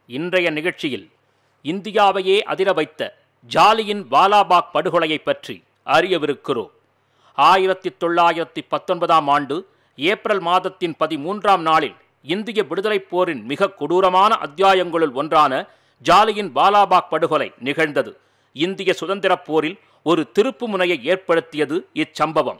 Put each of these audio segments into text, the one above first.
இன்றைய நிகழ்ச்சியில் இந்தியாவையே அதிர வைத்த ஜாலியின் வாலாபாக் படுகொலையை பற்றி அறியவிருக்கிறோம் ஆயிரத்தி தொள்ளாயிரத்தி பத்தொன்பதாம் ஆண்டு ஏப்ரல் மாதத்தின் பதிமூன்றாம் நாளில் இந்திய விடுதலைப் போரின் மிக கொடூரமான அத்தியாயங்களுள் ஒன்றான ஜாலியின் வாலாபாக் படுகொலை நிகழ்ந்தது இந்திய சுதந்திரப் போரில் ஒரு திருப்பு முனையை ஏற்படுத்தியது இச்சம்பவம்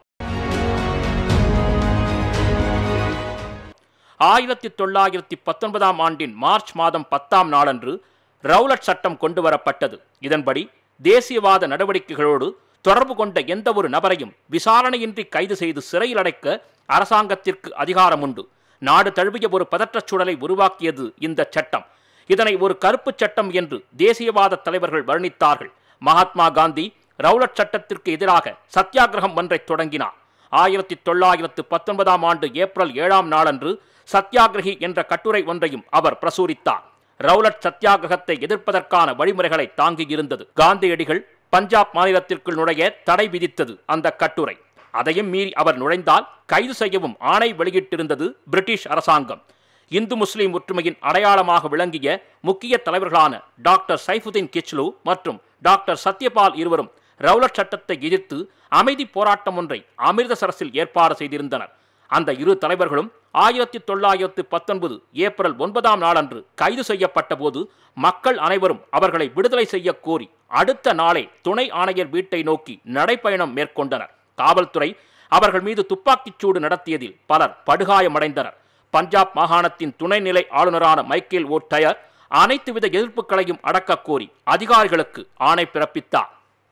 ஆயிரத்தி தொள்ளாயிரத்தி பத்தொன்பதாம் ஆண்டின் மார்ச் மாதம் பத்தாம் நாளன்று ரவுலட் சட்டம் கொண்டு வரப்பட்டது இதன்படி தேசியவாத நடவடிக்கைகளோடு தொடர்பு கொண்ட எந்த ஒரு நபரையும் விசாரணையின்றி கைது செய்து சிறையில் அடைக்க அரசாங்கத்திற்கு அதிகாரம் உண்டு நாடு தழுவிய ஒரு பதற்றச் சூழலை உருவாக்கியது இந்த சட்டம் இதனை ஒரு கருப்புச் சட்டம் என்று தேசியவாத தலைவர்கள் வர்ணித்தார்கள் மகாத்மா காந்தி ரவுலட் சட்டத்திற்கு எதிராக சத்தியாகிரகம் ஒன்றை தொடங்கினார் ஆயிரத்தி தொள்ளாயிரத்து பத்தொன்பதாம் ஆண்டு ஏப்ரல் ஏழாம் நாளன்று சத்தியாகிரகி என்ற கட்டுரை ஒன்றையும் அவர் பிரசுரித்தார் ரவுலட் சத்தியாகிரகத்தை எதிர்ப்பதற்கான வழிமுறைகளை தாங்கியிருந்தது காந்தியடிகள் பஞ்சாப் மாநிலத்திற்குள் நுழைய தடை விதித்தது அந்த கட்டுரை அதையும் மீறி அவர் நுழைந்தால் கைது செய்யவும் ஆணை வெளியிட்டிருந்தது பிரிட்டிஷ் அரசாங்கம் இந்து முஸ்லிம் ஒற்றுமையின் அடையாளமாக விளங்கிய முக்கிய தலைவர்களான டாக்டர் சைஃபுதீன் கிச்லு மற்றும் டாக்டர் சத்யபால் இருவரும் ரவுலட் சட்டத்தை எதிர்த்து அமைதி போராட்டம் ஒன்றை அமிர்தசரஸில் ஏற்பாடு செய்திருந்தனர் அந்த இரு தலைவர்களும் ஆயிரத்தி தொள்ளாயிரத்து பத்தொன்பது ஏப்ரல் ஒன்பதாம் நாளன்று கைது செய்யப்பட்ட போது மக்கள் அனைவரும் அவர்களை விடுதலை செய்ய கோரி அடுத்த நாளே துணை ஆணையர் வீட்டை நோக்கி நடைப்பயணம் மேற்கொண்டனர் காவல்துறை அவர்கள் மீது துப்பாக்கிச் சூடு நடத்தியதில் பலர் படுகாயமடைந்தனர் பஞ்சாப் மாகாணத்தின் துணைநிலை ஆளுநரான மைக்கேல் ஓ டயர் அனைத்துவித எதிர்ப்புகளையும் அடக்கக் கோரி அதிகாரிகளுக்கு ஆணை பிறப்பித்தார்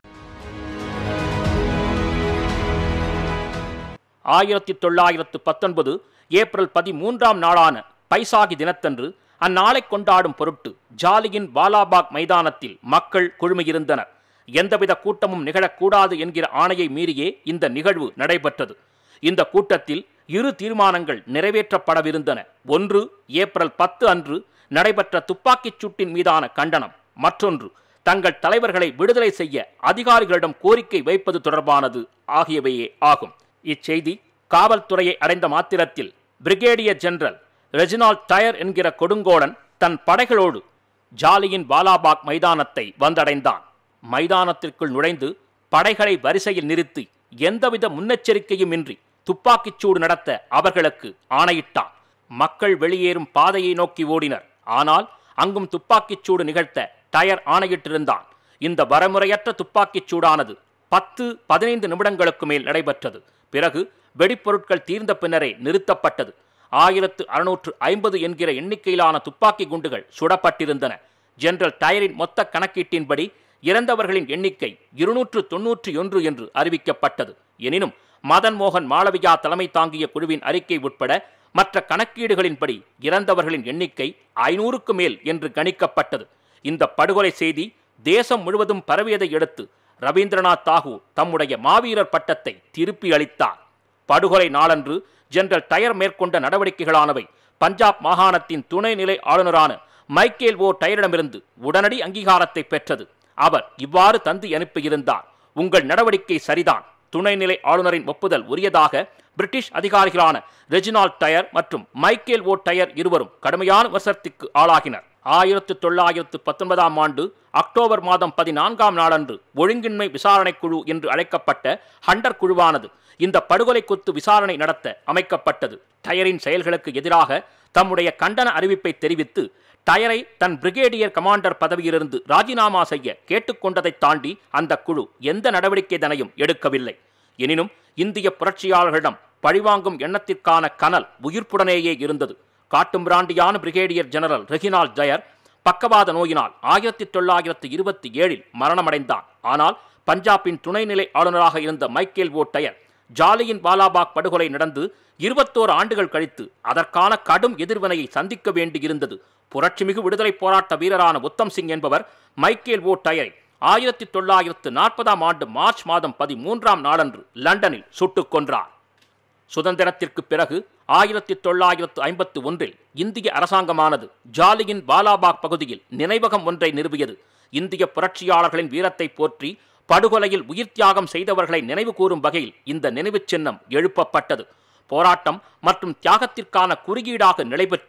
ஆயிரத்தி தொள்ளாயிரத்து பத்தொன்பது ஏப்ரல் பதிமூன்றாம் நாளான பைசாகி தினத்தன்று அந்நாளை கொண்டாடும் பொருட்டு ஜாலியின் வாலாபாக் மைதானத்தில் மக்கள் குழுமியிருந்தனர் எந்தவித கூட்டமும் நிகழக்கூடாது என்கிற ஆணையை மீறியே இந்த நிகழ்வு நடைபெற்றது இந்த கூட்டத்தில் இரு தீர்மானங்கள் நிறைவேற்றப்படவிருந்தன ஒன்று ஏப்ரல் பத்து அன்று நடைபெற்ற துப்பாக்கிச் சூட்டின் மீதான கண்டனம் மற்றொன்று தங்கள் தலைவர்களை விடுதலை செய்ய அதிகாரிகளிடம் கோரிக்கை வைப்பது தொடர்பானது ஆகியவையே ஆகும் இச்செய்தி காவல்துறையை அடைந்த மாத்திரத்தில் பிரிகேடியர் ஜெனரல் ரெஜினால் டயர் என்கிற கொடுங்கோடன் தன் படைகளோடு ஜாலியின் வாலாபாக் மைதானத்தை வந்தடைந்தான் மைதானத்திற்குள் நுழைந்து படைகளை வரிசையில் நிறுத்தி எந்தவித முன்னெச்சரிக்கையும் இன்றி துப்பாக்கிச் சூடு நடத்த அவர்களுக்கு ஆணையிட்டான் மக்கள் வெளியேறும் பாதையை நோக்கி ஓடினர் ஆனால் அங்கும் துப்பாக்கிச் சூடு நிகழ்த்த டயர் ஆணையிட்டிருந்தான் இந்த வரமுறையற்ற துப்பாக்கிச் சூடானது பத்து பதினைந்து நிமிடங்களுக்கு மேல் நடைபெற்றது பிறகு வெடிப்பொருட்கள் தீர்ந்த பின்னரே நிறுத்தப்பட்டது ஆயிரத்து அறுநூற்று ஐம்பது என்கிற எண்ணிக்கையிலான துப்பாக்கி குண்டுகள் சுடப்பட்டிருந்தன ஜெனரல் டயரின் மொத்த கணக்கீட்டின்படி இறந்தவர்களின் எண்ணிக்கை இருநூற்று தொன்னூற்றி ஒன்று என்று அறிவிக்கப்பட்டது எனினும் மதன் மோகன் மாளவியா தலைமை தாங்கிய குழுவின் அறிக்கை உட்பட மற்ற கணக்கீடுகளின்படி இறந்தவர்களின் எண்ணிக்கை ஐநூறுக்கு மேல் என்று கணிக்கப்பட்டது இந்த படுகொலை செய்தி தேசம் முழுவதும் பரவியதை அடுத்து ரவீந்திரநாத் தாகூர் தம்முடைய மாவீரர் பட்டத்தை திருப்பி அளித்தார் படுகொலை நாளன்று ஜெனரல் டயர் மேற்கொண்ட நடவடிக்கைகளானவை பஞ்சாப் மாகாணத்தின் துணைநிலை ஆளுநரான மைக்கேல் ஓ டயரிடமிருந்து உடனடி அங்கீகாரத்தை பெற்றது அவர் இவ்வாறு தந்தி அனுப்பியிருந்தார் உங்கள் நடவடிக்கை சரிதான் துணைநிலை ஆளுநரின் ஒப்புதல் உரியதாக பிரிட்டிஷ் அதிகாரிகளான ரெஜினால் டயர் மற்றும் மைக்கேல் ஓ டயர் இருவரும் கடுமையான விமர்சனத்துக்கு ஆளாகினர் ஆயிரத்து தொள்ளாயிரத்து பத்தொன்பதாம் ஆண்டு அக்டோபர் மாதம் பதினான்காம் நாளன்று ஒழுங்கின்மை விசாரணை குழு என்று அழைக்கப்பட்ட ஹண்டர் குழுவானது இந்த படுகொலை குத்து விசாரணை நடத்த அமைக்கப்பட்டது டயரின் செயல்களுக்கு எதிராக தம்முடைய கண்டன அறிவிப்பை தெரிவித்து டயரை தன் பிரிகேடியர் கமாண்டர் பதவியிலிருந்து ராஜினாமா செய்ய கேட்டுக்கொண்டதைத் தாண்டி அந்த குழு எந்த நடவடிக்கை தனையும் எடுக்கவில்லை எனினும் இந்திய புரட்சியாளர்களிடம் பழிவாங்கும் எண்ணத்திற்கான கனல் உயிர்ப்புடனேயே இருந்தது காட்டுமிராண்டியான பிரிகேடியர் ஜெனரல் ரெகினால் ஜயர் பக்கவாத நோயினால் ஆயிரத்தி தொள்ளாயிரத்தி இருபத்தி ஏழில் மரணமடைந்தான் ஆனால் பஞ்சாபின் துணைநிலை ஆளுநராக இருந்த மைக்கேல் ஓ டயர் ஜாலியின் வாலாபாக் படுகொலை நடந்து இருபத்தோரு ஆண்டுகள் கழித்து அதற்கான கடும் எதிர்வினையை சந்திக்க வேண்டியிருந்தது புரட்சிமிகு விடுதலை போராட்ட வீரரான உத்தம் சிங் என்பவர் மைக்கேல் ஓ டயரை ஆயிரத்தி தொள்ளாயிரத்து நாற்பதாம் ஆண்டு மார்ச் மாதம் பதிமூன்றாம் நாளன்று லண்டனில் சுட்டுக் கொன்றார் சுதந்திரத்திற்கு பிறகு ஆயிரத்தி தொள்ளாயிரத்து ஐம்பத்து ஒன்றில் இந்திய அரசாங்கமானது ஜாலியின் வாலாபாக் பகுதியில் நினைவகம் ஒன்றை நிறுவியது இந்திய புரட்சியாளர்களின் வீரத்தை போற்றி படுகொலையில் உயிர் தியாகம் செய்தவர்களை நினைவு கூறும் வகையில் இந்த நினைவுச் சின்னம் எழுப்பப்பட்டது போராட்டம் மற்றும் தியாகத்திற்கான குறியீடாக நிலைபெற்று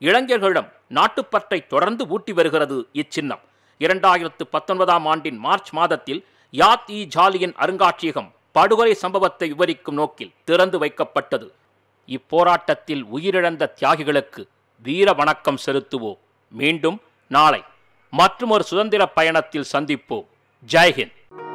இளைஞர்களிடம் நாட்டுப்பற்றை தொடர்ந்து ஊட்டி வருகிறது இச்சின்னம் இரண்டாயிரத்து பத்தொன்பதாம் ஆண்டின் மார்ச் மாதத்தில் யாத் இ ஜாலியின் அருங்காட்சியகம் படுகொலை சம்பவத்தை விவரிக்கும் நோக்கில் திறந்து வைக்கப்பட்டது இப்போராட்டத்தில் உயிரிழந்த தியாகிகளுக்கு வீர வணக்கம் செலுத்துவோம் மீண்டும் நாளை மற்றுமொரு சுதந்திர பயணத்தில் சந்திப்போம் ஜெய்ஹிந்த்